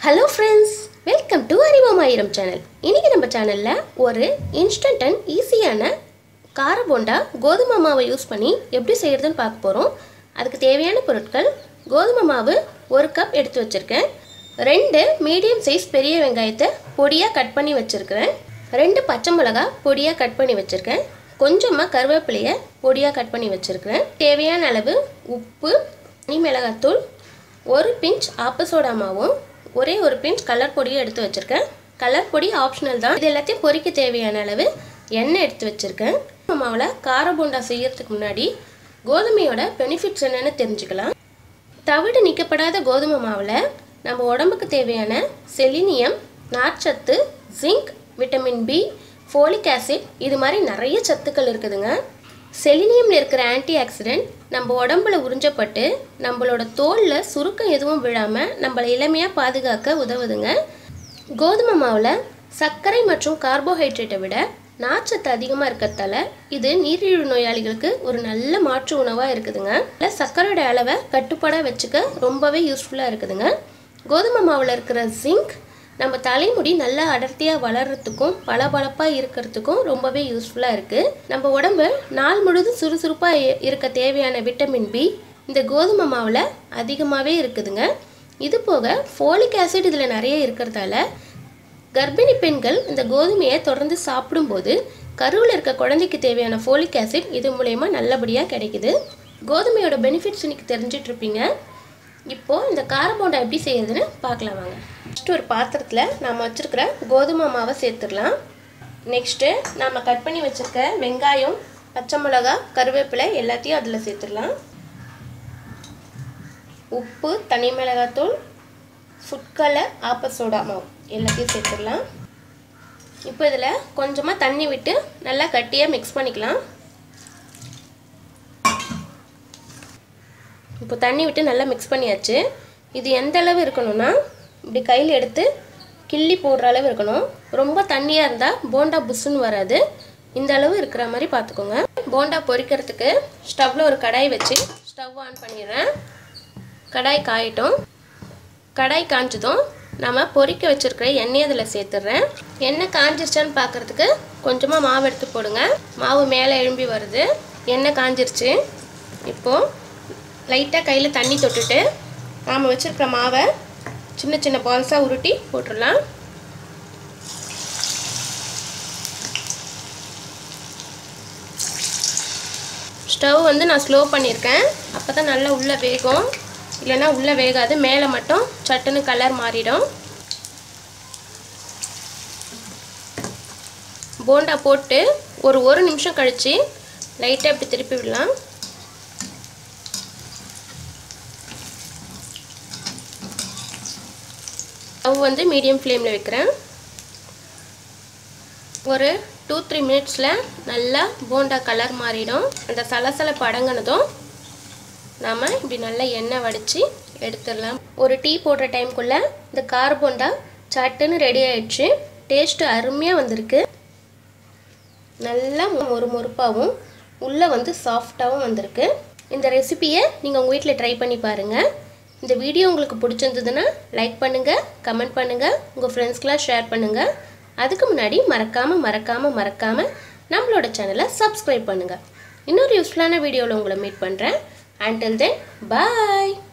hello friends welcome to அறிவோமாயிரம் channel இன்னைக்கு நம்ம சேனலில் ஒரு இன்ஸ்டன்ட் அண்ட் ஈஸியான கார போண்டா கோதுமை மாவை யூஸ் பண்ணி எப்படி செய்கிறதுன்னு பார்க்க போகிறோம் அதுக்கு தேவையான பொருட்கள் கோதுமை மாவு ஒரு கப் எடுத்து வச்சுருக்கேன் ரெண்டு மீடியம் சைஸ் பெரிய வெங்காயத்தை பொடியாக கட் பண்ணி வச்சுருக்கிறேன் ரெண்டு பச்சை மிளகா பொடியாக கட் பண்ணி வச்சுருக்கேன் கொஞ்சமாக கருவேப்பிலையை பொடியாக கட் பண்ணி வச்சுருக்கிறேன் தேவையான அளவு உப்பு தனி மிளகாத்தூள் ஒரு பிஞ்ச் ஆப்ப சோடா மாவும் ஒரே ஒரு பிஞ்ச் கலர் பொடியும் எடுத்து வச்சுருக்கேன் கலர் பொடி ஆப்ஷனல் தான் இது எல்லாத்தையும் பொரிக்க தேவையான அளவு எண்ணெய் எடுத்து வச்சுருக்கேன் மாவில் கார போண்டா செய்யறதுக்கு முன்னாடி கோதுமையோட பெனிஃபிட்ஸ் என்னென்னு தெரிஞ்சுக்கலாம் தவிடு நீக்கப்படாத கோதுமை மாவில் நம்ம உடம்புக்கு தேவையான செலினியம் நார்ச்சத்து zinc vitamin B folic acid இது மாதிரி நிறைய சத்துக்கள் இருக்குதுங்க செலினியமில் இருக்கிற ஆன்டி ஆக்சிடென்ட் நம்ம உடம்புல உறிஞ்சப்பட்டு நம்மளோட தோலில் சுருக்கம் எதுவும் விழாமல் நம்மளை இளமையாக பாதுகாக்க உதவுதுங்க கோதுமை மாவில் சர்க்கரை மற்றும் கார்போஹைட்ரேட்டை விட நார்ச்சத்து அதிகமாக இருக்கிறதால இது நீரிழிவு நோயாளிகளுக்கு ஒரு நல்ல மாற்று உணவாக இருக்குதுங்க இல்லை சர்க்கரையோட அளவை கட்டுப்பாடாக வச்சுக்க ரொம்பவே யூஸ்ஃபுல்லாக இருக்குதுங்க கோதுமை மாவில் இருக்கிற ஜிங்க் நம்ம தலைமுடி நல்லா அடர்த்தியாக வளர்கிறதுக்கும் பளபளப்பாக இருக்கிறதுக்கும் ரொம்பவே யூஸ்ஃபுல்லாக இருக்குது நம்ம உடம்பு நாள் முழுதும் சுறுசுறுப்பாக இருக்க தேவையான விட்டமின் பி இந்த கோதுமை மாவில் அதிகமாகவே இருக்குதுங்க இது போக ஃபோலிக் ஆசிட் இதில் நிறைய இருக்கிறதால கர்ப்பிணி பெண்கள் இந்த கோதுமையை தொடர்ந்து சாப்பிடும்போது கருவில் இருக்க குழந்தைக்கு தேவையான ஃபோலிக் ஆசிட் இது மூலயமா நல்லபடியாக கிடைக்குது கோதுமையோட பெனிஃபிட்ஸ் இன்னைக்கு தெரிஞ்சிட்டு இருப்பீங்க இப்போது இந்த கார போண்டா எப்படி செய்யறதுன்னு பார்க்கலாம் வாங்க ஃபஸ்ட்டு ஒரு பாத்திரத்தில் நாம் வச்சுருக்கிற கோதுமை மாவை சேர்த்துடலாம் நெக்ஸ்ட்டு நாம் கட் பண்ணி வச்சுருக்க வெங்காயம் பச்சை மிளகா கருவேப்பிலை எல்லாத்தையும் அதில் சேர்த்துடலாம் உப்பு தனி மிளகாத்தூள் ஃபுட் கலர் ஆப்ப சோடா மாவு எல்லாத்தையும் சேர்த்துடலாம் இப்போ இதில் கொஞ்சமாக தண்ணி விட்டு நல்லா கட்டியாக மிக்ஸ் பண்ணிக்கலாம் இப்போ தண்ணி விட்டு நல்லா மிக்ஸ் பண்ணியாச்சு இது எந்த அளவு இருக்கணும்னா இப்படி கையில் எடுத்து கிள்ளி போடுற அளவு இருக்கணும் ரொம்ப தண்ணியாக இருந்தால் போண்டா புஷ்ஷுன்னு வராது இந்த அளவு இருக்கிற மாதிரி பார்த்துக்கோங்க போண்டா பொரிக்கிறதுக்கு ஸ்டவ்வில் ஒரு கடாய் வச்சு ஸ்டவ் ஆன் பண்ணிடுறேன் கடாய் காயட்டும் கடாய் காஞ்சதும் நம்ம பொரிக்க வச்சுருக்கிற எண்ணெய் அதில் சேர்த்துடுறேன் எண்ணெய் காஞ்சிருச்சான்னு பார்க்குறதுக்கு கொஞ்சமாக மாவு எடுத்து போடுங்க மாவு மேலே எழும்பி வருது எண்ணெய் காஞ்சிருச்சு இப்போது லைட்டாக கையில் தண்ணி தொட்டுட்டு நாம் வச்சுருக்கிற மாவை சின்ன சின்ன பால்ஸாக உருட்டி போட்டுடலாம் ஸ்டவ் வந்து நான் ஸ்லோ பண்ணியிருக்கேன் அப்போ தான் நல்லா உள்ளே வேகும் இல்லைன்னா உள்ளே வேகாது மேலே மட்டும் சட்டுன்னு கலர் மாறிடும் போண்டா போட்டு ஒரு ஒரு நிமிஷம் கழித்து லைட்டாக இப்படி திருப்பி விடலாம் ஸ்டவ் வந்து மீடியம் ஃப்ளேமில் வைக்கிறேன் ஒரு டூ த்ரீ மினிட்ஸில் நல்லா போண்டா கலர் மாறிடும் அந்த சலசலப்பு அடங்கினதும் நாம் இப்படி நல்லா எண்ணெய் வடித்து எடுத்துடலாம் ஒரு டீ போடுற டைம்குள்ளே இந்த கார் போண்டா சட்டுன்னு ரெடி ஆயிடுச்சு டேஸ்ட்டு அருமையாக வந்திருக்கு நல்லா மொறு மொறுப்பாகவும் உள்ளே வந்து சாஃப்டாகவும் வந்திருக்கு இந்த ரெசிபியை நீங்கள் உங்கள் வீட்டில் ட்ரை பண்ணி பாருங்கள் இந்த வீடியோ உங்களுக்கு பிடிச்சிருந்ததுன்னா லைக் பண்ணுங்கள் கமெண்ட் பண்ணுங்கள் உங்கள் ஃப்ரெண்ட்ஸ்க்கெலாம் ஷேர் பண்ணுங்கள் அதுக்கு முன்னாடி மறக்காமல் மறக்காமல் மறக்காமல் நம்மளோட சேனலை சப்ஸ்கிரைப் பண்ணுங்கள் இன்னொரு யூஸ்ஃபுல்லான வீடியோவில் உங்களை மீட் பண்ணுறேன் அண்டில் தென் பாய்